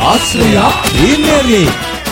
Ashraya premier league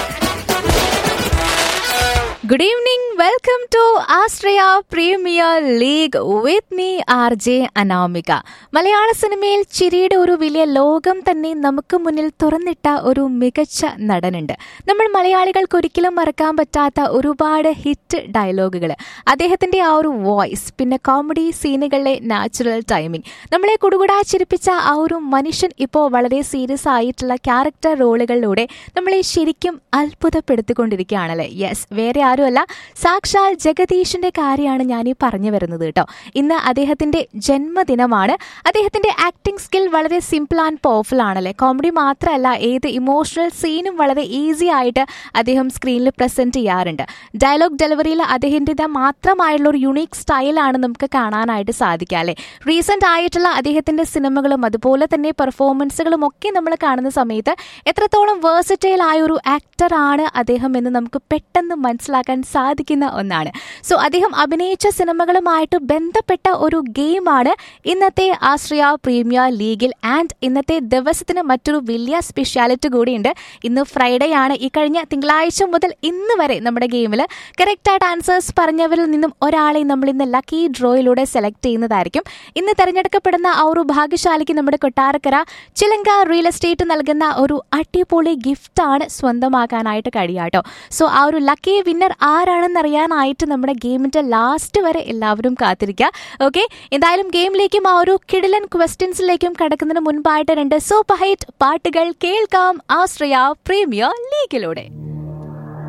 Good evening. Welcome to Australia Premier League with me, R J Anamika മലയാള സിനിമയിൽ ചിരിയുടെ ഒരു വലിയ ലോകം തന്നെ നമുക്ക് മുന്നിൽ തുറന്നിട്ട ഒരു മികച്ച നടനുണ്ട് നമ്മൾ മലയാളികൾക്ക് ഒരിക്കലും മറക്കാൻ പറ്റാത്ത ഒരുപാട് ഹിറ്റ് ഡയലോഗുകൾ അദ്ദേഹത്തിന്റെ ആ ഒരു വോയിസ് പിന്നെ കോമഡി സീനുകളിലെ നാച്ചുറൽ ടൈമിംഗ് നമ്മളെ കുടുകുടാ ചിരിപ്പിച്ച ആ ഒരു മനുഷ്യൻ ഇപ്പോൾ വളരെ സീരിയസ് ആയിട്ടുള്ള ക്യാരക്ടർ റോളുകളിലൂടെ നമ്മളെ ശരിക്കും അത്ഭുതപ്പെടുത്തിക്കൊണ്ടിരിക്കുകയാണല്ലേ യെസ് വേറെ ആരുമല്ല സാക്ഷാൽ ജഗദീഷിന്റെ കാര്യമാണ് ഞാൻ ഈ പറഞ്ഞു വരുന്നത് കേട്ടോ ഇന്ന് അദ്ദേഹത്തിന്റെ ജന്മദിനമാണ് അദ്ദേഹത്തിന്റെ ആക്ടിംഗ് സ്കിൽ വളരെ സിമ്പിൾ ആൻഡ് പവർഫുൾ ആണല്ലേ കോമഡി മാത്രമല്ല ഏത് ഇമോഷണൽ സീനും വളരെ ഈസി ആയിട്ട് അദ്ദേഹം സ്ക്രീനിൽ പ്രസന്റ് ചെയ്യാറുണ്ട് ഡയലോഗ് ഡെലിവറിയിൽ അദ്ദേഹത്തിൻ്റെ മാത്രമായുള്ള ഒരു യുണീക്ക് സ്റ്റൈലാണ് നമുക്ക് കാണാനായിട്ട് സാധിക്കുക അല്ലേ റീസെന്റ് ആയിട്ടുള്ള അദ്ദേഹത്തിന്റെ സിനിമകളും അതുപോലെ തന്നെ പെർഫോമൻസുകളും ഒക്കെ നമ്മൾ കാണുന്ന സമയത്ത് എത്രത്തോളം വേഴ്സറ്റൈൽ ആയ ഒരു ആക്ടർ ആണ് അദ്ദേഹം എന്ന് നമുക്ക് പെട്ടെന്ന് മനസ്സിലാക്കാൻ സാധിക്കുന്ന ഒന്നാണ് സോ അദ്ദേഹം അഭിനയിച്ച സിനിമകളുമായിട്ട് ബന്ധപ്പെട്ട ഒരു ഗെയിമാണ് ഇന്നത്തെ ആശ്രയ പ്രീമിയർ ലീഗിൽ ആൻഡ് ഇന്നത്തെ ദിവസത്തിന് മറ്റൊരു വലിയ സ്പെഷ്യാലിറ്റി കൂടിയുണ്ട് ഇന്ന് ഫ്രൈഡേ ആണ് ഈ കഴിഞ്ഞ തിങ്കളാഴ്ച മുതൽ ഇന്ന് വരെ നമ്മുടെ ഗെയിമിൽ കറക്റ്റായിട്ട് ആൻസേഴ്സ് പറഞ്ഞവരിൽ നിന്നും ഒരാളെ നമ്മൾ ഇന്ന് ലക്കി ഡ്രോയിലൂടെ സെലക്ട് ചെയ്യുന്നതായിരിക്കും ഇന്ന് തെരഞ്ഞെടുക്കപ്പെടുന്ന ആ ഒരു ഭാഗ്യശാലിക്ക് നമ്മുടെ കൊട്ടാരക്കര ചിലങ്ക റിയൽ എസ്റ്റേറ്റ് നൽകുന്ന ഒരു അടിപൊളി ഗിഫ്റ്റാണ് സ്വന്തമാക്കാനായിട്ട് കഴിയാട്ടോ സോ ആ ഒരു ലക്കി വിന്നർ ആരാണെന്ന് അറിയാനായിട്ട് നമ്മുടെ ഗെയിമിന്റെ ലാസ്റ്റ് വരെ എല്ലാവരും കാത്തിരിക്കുക ഓക്കെ എന്തായാലും ഗെയിമിലേക്കും ആ ഒരു കിടിലൻ ക്വസ്റ്റ്യൻസിലേക്കും കടക്കുന്നതിന് മുൻപായിട്ട് രണ്ട് സൂപ്പർ ഹൈറ്റ് പാട്ടുകൾ കേൾക്കാം ആശ്രയ പ്രീമിയർ ലീഗിലൂടെ